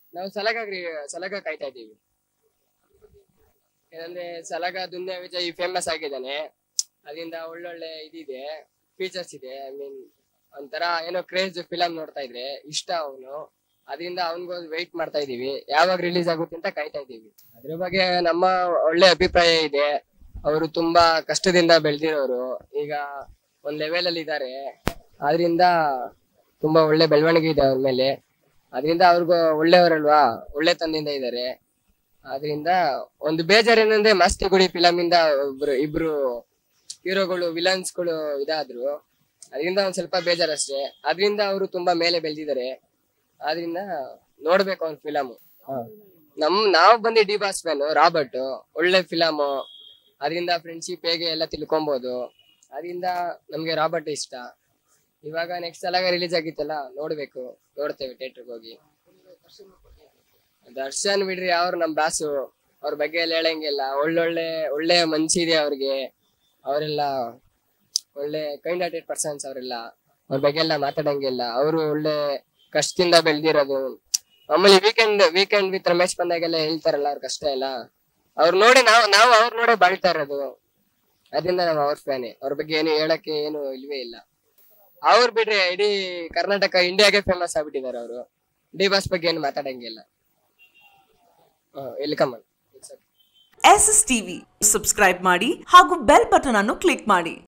ನಾವು ಸಲಗ ಸಲಗ ಕಾಯ್ತಾ ಇದ್ದೀವಿ ಏನಂದ್ರೆ ಸಲಗ ದುನ್ಯ ವಿಜಯ್ ಫೇಮಸ್ ಆಗಿದ್ದಾನೆ ಅದರಿಂದ ಒಳ್ಳೊಳ್ಳೆ ಇದಿದೆ ಫೀಚರ್ಸ್ ಇದೆ ಐ ಮೀನ್ ಒಂಥರ ಏನೋ ಕ್ರೇಜ್ ಫಿಲಂ ನೋಡ್ತಾ ಇದ್ರೆ ಇಷ್ಟ ಅವನು ಅದರಿಂದ ಅವನಿಗೋಸ್ಕರ ವೆಯ್ಟ್ ಮಾಡ್ತಾ ಇದೀವಿ ಯಾವಾಗ ರಿಲೀಸ್ ಆಗುತ್ತೆ ಅಂತ ಕಾಯ್ತಾ ಇದೀವಿ ಅದ್ರ ಬಗ್ಗೆ ನಮ್ಮ ಒಳ್ಳೆ ಅಭಿಪ್ರಾಯ ಇದೆ ಅವರು ತುಂಬಾ ಕಷ್ಟದಿಂದ ಬೆಳೆದಿರೋರು ಈಗ ಒಂದ್ ಲೆವೆಲ್ ಅಲ್ಲಿ ಇದ್ದಾರೆ ಆದ್ರಿಂದ ತುಂಬಾ ಒಳ್ಳೆ ಬೆಳವಣಿಗೆ ಇದೆ ಅವ್ರ ಮೇಲೆ ಅದರಿಂದ ಅವ್ರಿಗೂ ಒಳ್ಳೆಯವರಲ್ವಾ ಒಳ್ಳೆ ತಂದಿಂದ ಇದ್ದಾರೆ ಆದ್ರಿಂದ ಒಂದು ಬೇಜಾರ್ ಏನಂದ್ರೆ ಮಸ್ತಿ ಗುಡಿ ಫಿಲಂ ಇಂದ ಒಬ್ರು ಇಬ್ರು ಹೀರೋಗಳು ವಿಲನ್ಸ್ಗಳು ಇದಾದ್ರು ಅದರಿಂದ ಒಂದ್ ಸ್ವಲ್ಪ ಬೇಜಾರಷ್ಟೇ ಅದರಿಂದ ಅವರು ತುಂಬಾ ಮೇಲೆ ಬೆಳೆದಿದ್ದಾರೆ ಆದ್ರಿಂದ ನೋಡ್ಬೇಕು ಅವ್ನ ಫಿಲಮ್ ನಮ್ ನಾವ್ ಬಂದಿ ಡಿ ಬಾಸ್ ಫ್ಯಾನ್ ರಾಬರ್ಟ್ ಒಳ್ಳೆ ಫಿಲಮ್ ಅದರಿಂದ ಫ್ರೆಂಡ್ಶಿಪ್ ಹೇಗೆ ಎಲ್ಲ ತಿಳ್ಕೊಬಹುದು ಅದರಿಂದ ನಮ್ಗೆ ರಾಬರ್ಟ್ ಇಷ್ಟ ಇವಾಗ ನೆಕ್ಸ್ಟ್ ಸಲ ರಿಲೀಸ್ ಆಗಿತ್ತಲ್ಲ ನೋಡ್ಬೇಕು ನೋಡ್ತೇವೆ ಥಿಯೇಟರ್ಗೆ ಹೋಗಿ ದರ್ಶನ್ ಬಿಡ್ರಿ ಅವ್ರು ನಮ್ ಬಾಸು ಅವ್ರ ಬಗ್ಗೆ ಎಲ್ಲ ಹೇಳಂಗಿಲ್ಲ ಒಳ್ಳೊಳ್ಳೆ ಒಳ್ಳೆ ಮನ್ಸಿದೆ ಅವ್ರಿಗೆ ಅವರೆಲ್ಲ ಒಳ್ಳೆ ಕೈಂಡ್ ಹಾರ್ಟೆಡ್ ಪರ್ಸನ್ಸ್ ಅವರೆಲ್ಲ ಅವ್ರ ಬಗ್ಗೆ ಎಲ್ಲ ಮಾತಾಡಂಗಿಲ್ಲ ಅವರು ಒಳ್ಳೆ ಕಷ್ಟದಿಂದ ಬೆಳ್ದಿರೋದು ಆಮೇಲೆ ವೀಕೆಂಡ್ ವೀಕೆಂಡ್ ವಿತ್ ರಮೇಶ್ ಬಂದಾಗೆಲ್ಲ ಹೇಳ್ತಾರಲ್ಲ ಅವ್ರ ಕಷ್ಟ ಎಲ್ಲ ಅವ್ರು ನೋಡಿ ನಾವು ನಾವು ಅವ್ರ ನೋಡೇ ಬಾಳ್ತಾ ಇರೋದು ಅದರಿಂದ ನಾವು ಅವ್ರ ಫ್ಯಾನೆ ಅವ್ರ ಬಗ್ಗೆ ಏನು ಹೇಳಕ್ಕೆ ಏನು ಇಲ್ವೇ ಇಲ್ಲ ಅವ್ರು ಬಿಡ್ರಿ ಇಡೀ ಕರ್ನಾಟಕ ಇಂಡಿಯಾಗೆ ಫೇಮಸ್ ಆಗ್ಬಿಟ್ಟಿದ್ದಾರೆ ಅವರು ಡಿ ಬಾಸ್ ಬಗ್ಗೆ ಏನು ಮಾತಾಡಂಗಿಲ್ಲ welcome S S TV subscribe ಮಾಡಿ ಹಾಗೂ ಬೆಲ್ ಬಟನ್ ಅನ್ನು ಕ್ಲಿಕ್ ಮಾಡಿ